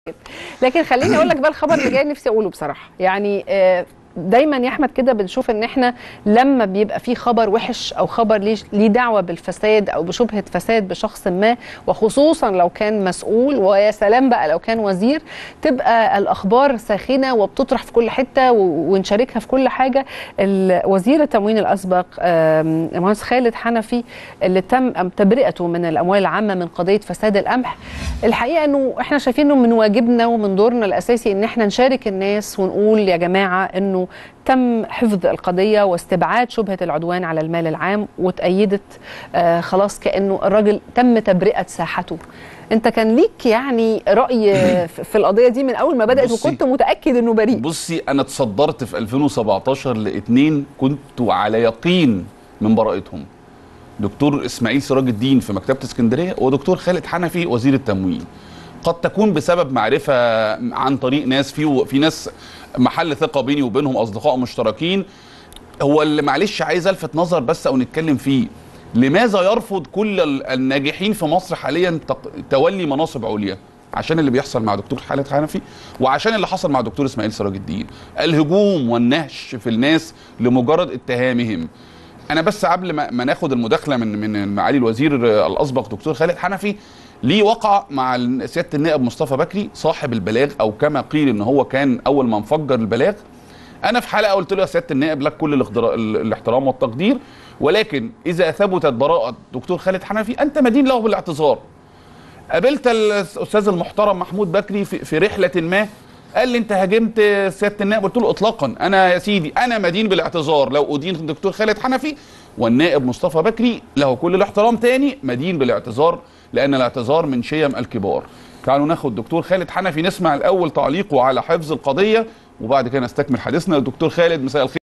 لكن خليني اقول لك بقى الخبر اللي جاي نفسي اقوله بصراحه يعني آه، دايما يا احمد كده بنشوف ان احنا لما بيبقى في خبر وحش او خبر ليه ليه دعوه بالفساد او بشبهه فساد بشخص ما وخصوصا لو كان مسؤول ويا سلام بقى لو كان وزير تبقى الاخبار ساخنه وبتطرح في كل حته و- ونشاركها في كل حاجه ال- وزير التموين الاسبق آم، المهندس خالد حنفي اللي تم تبرئته من الاموال العامه من قضيه فساد القمح الحقيقه انه احنا شايفين انه من واجبنا ومن دورنا الاساسي ان احنا نشارك الناس ونقول يا جماعه انه تم حفظ القضيه واستبعاد شبهه العدوان على المال العام وتأيدت آه خلاص كانه الراجل تم تبرئه ساحته انت كان ليك يعني راي في في القضيه دي من اول ما بدات بصي. وكنت متاكد انه بريء بصي انا اتصدرت في 2017 لاثنين كنت على يقين من براءتهم دكتور اسماعيل سراج الدين في مكتبه اسكندريه ودكتور خالد حنفي وزير التموين قد تكون بسبب معرفه عن طريق ناس في في ناس محل ثقه بيني وبينهم اصدقاء مشتركين هو اللي معلش عايز الفت نظر بس او نتكلم فيه لماذا يرفض كل ال- الناجحين في مصر حاليا تق- تولي مناصب عليا عشان اللي بيحصل مع دكتور خالد حنفي وعشان اللي حصل مع دكتور اسماعيل سراج الدين الهجوم والنهش في الناس لمجرد اتهامهم انا بس قبل ما, ما ناخد المداخله من من معالي الوزير الاسبق دكتور خالد حنفي ليه وقع مع ال- سياده النائب مصطفى بكري صاحب البلاغ او كما قيل ان هو كان اول ما انفجر البلاغ انا في حلقه قلت له يا سياده النائب لك كل الاخترا- ال- الاحترام والتقدير ولكن اذا ثبتت براءه دكتور خالد حنفي انت مدين له بالاعتذار قابلت الاستاذ المحترم محمود بكري في, في رحله ما قال لي انت هاجمت سياده النائب قلت له اطلاقا انا يا سيدي انا مدين بالاعتذار لو ادين الدكتور خالد حنفي والنائب مصطفى بكري له كل الاحترام تاني مدين بالاعتذار لان الاعتذار من شيم الكبار تعالوا ناخد دكتور خالد حنفي نسمع الاول تعليقه على حفظ القضيه وبعد كده نستكمل حديثنا الدكتور خالد مساء الخير